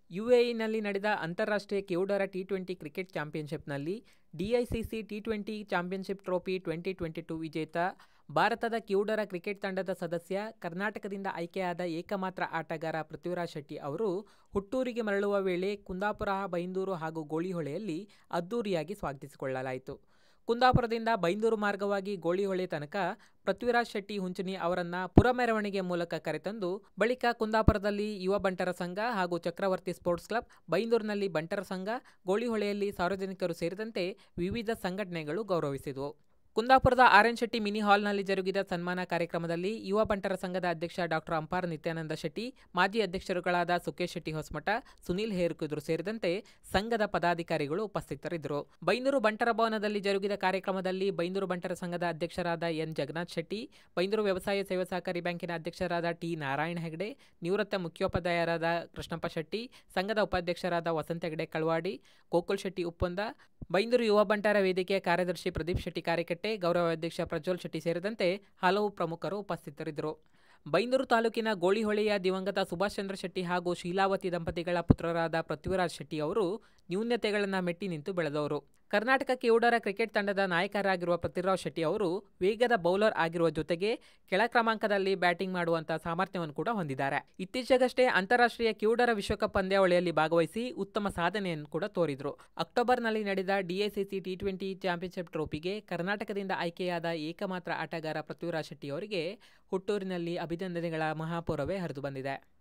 ಯುಎಇನಲ್ಲಿ ನಡೆದ ಅಂತಾರಾಷ್ಟ್ರೀಯ ಕಿವುಡರ ಟಿ ಟ್ವೆಂಟಿ ಕ್ರಿಕೆಟ್ ಚಾಂಪಿಯನ್ಷಿಪ್ನಲ್ಲಿ DICC T twenty championship trophy twenty twenty two ವಿಜೇತ ಭಾರತದ ಕಿವುಡರ ಕ್ರಿಕೆಟ್ ತಂಡದ ಸದಸ್ಯ ಕರ್ನಾಟಕದಿಂದ ಆಯ್ಕೆಯಾದ ಏಕಮಾತ್ರ ಆಟಗಾರ ಪೃಥ್ವಿರಾಜ್ ಶೆಟ್ಟಿ ಅವರು ಹುಟ್ಟೂರಿಗೆ ಮರಳುವ ವೇಳೆ ಕುಂದಾಪುರ ಬೈಂದೂರು ಹಾಗೂ ಗೋಳಿಹೊಳೆಯಲ್ಲಿ ಅದ್ದೂರಿಯಾಗಿ ಸ್ವಾಗತಿಸಿಕೊಳ್ಳಲಾಯಿತು ಕುಂದಾಪುರದಿಂದ ಬೈಂದೂರು ಮಾರ್ಗವಾಗಿ ಗೋಳಿಹೊಳೆ ತನಕ ಪೃಥ್ವಿರಾಜ್ ಶೆಟ್ಟಿ ಹುಂಚನಿ ಅವರನ್ನ ಪುರ ಮೆರವಣಿಗೆ ಮೂಲಕ ಕರೆತಂದು ಬಳಿಕ ಕುಂದಾಪುರದಲ್ಲಿ ಯುವ ಬಂಟರ ಸಂಘ ಹಾಗೂ ಚಕ್ರವರ್ತಿ ಸ್ಪೋರ್ಟ್ಸ್ ಕ್ಲಬ್ ಬೈಂದೂರಿನಲ್ಲಿ ಬಂಟರ ಸಂಘ ಗೋಳಿಹೊಳೆಯಲ್ಲಿ ಸಾರ್ವಜನಿಕರು ಸೇರಿದಂತೆ ವಿವಿಧ ಸಂಘಟನೆಗಳು ಗೌರವಿಸಿದವು ಕುಂದಾಪುರದ ಆರ್ ಎನ್ ಶೆಟ್ಟಿ ಮಿನಿ ಹಾಲ್ನಲ್ಲಿ ಜರುಗಿದ ಸನ್ಮಾನ ಕಾರ್ಯಕ್ರಮದಲ್ಲಿ ಯುವ ಬಂಟರ ಸಂಘದ ಅಧ್ಯಕ್ಷ ಡಾಕ್ಟರ್ ಅಂಪಾರ್ ನಿತ್ಯಾನಂದ ಶೆಟ್ಟಿ ಮಾಜಿ ಅಧ್ಯಕ್ಷರುಗಳಾದ ಸುಕೇಶ್ ಶೆಟ್ಟಿ ಹೊಸಮಠ ಸುನೀಲ್ ಹೇರ್ಕುದ್ರು ಸೇರಿದಂತೆ ಸಂಘದ ಪದಾಧಿಕಾರಿಗಳು ಉಪಸ್ಥಿತರಿದ್ದರು ಬೈಂದೂರು ಬಂಟರ ಭವನದಲ್ಲಿ ಜರುಗಿದ ಕಾರ್ಯಕ್ರಮದಲ್ಲಿ ಬೈಂದೂರು ಬಂಟರ ಸಂಘದ ಅಧ್ಯಕ್ಷರಾದ ಎನ್ ಜಗನ್ನಾಥ್ ಶೆಟ್ಟಿ ಬೈಂದೂರು ವ್ಯವಸಾಯ ಸೇವಾ ಸಹಕಾರಿ ಬ್ಯಾಂಕಿನ ಅಧ್ಯಕ್ಷರಾದ ಟಿ ನಾರಾಯಣ ಹೆಗಡೆ ನಿವೃತ್ತ ಮುಖ್ಯೋಪಾಧ್ಯಾಯರಾದ ಕೃಷ್ಣಪ್ಪ ಶೆಟ್ಟಿ ಸಂಘದ ಉಪಾಧ್ಯಕ್ಷರಾದ ವಸಂತ ಹೆಗಡೆ ಕಳ್ವಾಡಿ ಗೋಕುಲ್ ಶೆಟ್ಟಿ ಉಪ್ಪೊಂದ ಬೈಂದೂರು ಯುವ ಬಂಟರ ವೇದಿಕೆಯ ಕಾರ್ಯದರ್ಶಿ ಪ್ರದೀಪ್ ಶೆಟ್ಟಿ ಕಾರಿಕಟ್ಟೆ ಗೌರವಾಧ್ಯಕ್ಷ ಪ್ರಜ್ವಲ್ ಶೆಟ್ಟಿ ಸೇರಿದಂತೆ ಹಲವು ಪ್ರಮುಖರು ಉಪಸ್ಥಿತರಿದ್ದರು ಬೈಂದೂರು ತಾಲೂಕಿನ ಗೋಳಿಹೊಳೆಯ ದಿವಂಗತ ಸುಭಾಷ್ ಚಂದ್ರ ಶೆಟ್ಟಿ ಹಾಗೂ ಶೀಲಾವತಿ ದಂಪತಿಗಳ ಪುತ್ರರಾದ ಪೃಥ್ವಿರಾಜ್ ಶೆಟ್ಟಿ ಅವರು ನ್ಯೂನ್ಯತೆಗಳನ್ನು ಮೆಟ್ಟಿ ನಿಂತು ಬೆಳೆದವರು ಕರ್ನಾಟಕ ಕಿವುಡರ ಕ್ರಿಕೆಟ್ ತಂಡದ ನಾಯಕರಾಗಿರುವ ಪೃಥ್ವಿರಾಜ್ ಶೆಟ್ಟಿ ಅವರು ವೇಗದ ಬೌಲರ್ ಆಗಿರುವ ಜೊತೆಗೆ ಕೆಳ ಕ್ರಮಾಂಕದಲ್ಲಿ ಬ್ಯಾಟಿಂಗ್ ಮಾಡುವಂತಹ ಸಾಮರ್ಥ್ಯವನ್ನು ಕೂಡ ಹೊಂದಿದ್ದಾರೆ ಇತ್ತೀಚೆಗಷ್ಟೇ ಅಂತಾರಾಷ್ಟ್ರೀಯ ಕಿವುಡರ ವಿಶ್ವಕಪ್ ಪಂದ್ಯಾವಳಿಯಲ್ಲಿ ಭಾಗವಹಿಸಿ ಉತ್ತಮ ಸಾಧನೆಯನ್ನು ಕೂಡ ತೋರಿದ್ರು ಅಕ್ಟೋಬರ್ನಲ್ಲಿ ನಡೆದ ಡಿಎಸಿಸಿ ಟಿ ಟ್ವೆಂಟಿ ಚಾಂಪಿಯನ್ಶಿಪ್ ಟ್ರೋಫಿಗೆ ಕರ್ನಾಟಕದಿಂದ ಆಯ್ಕೆಯಾದ ಏಕಮಾತ್ರ ಆಟಗಾರ ಪೃಥ್ವಿರಾಜ್ ಶೆಟ್ಟಿ ಅವರಿಗೆ ಹುಟ್ಟೂರಿನಲ್ಲಿ ಅಭಿನಂದನೆಗಳ ಮಹಾಪೂರವೇ ಹರಿದು ಬಂದಿದೆ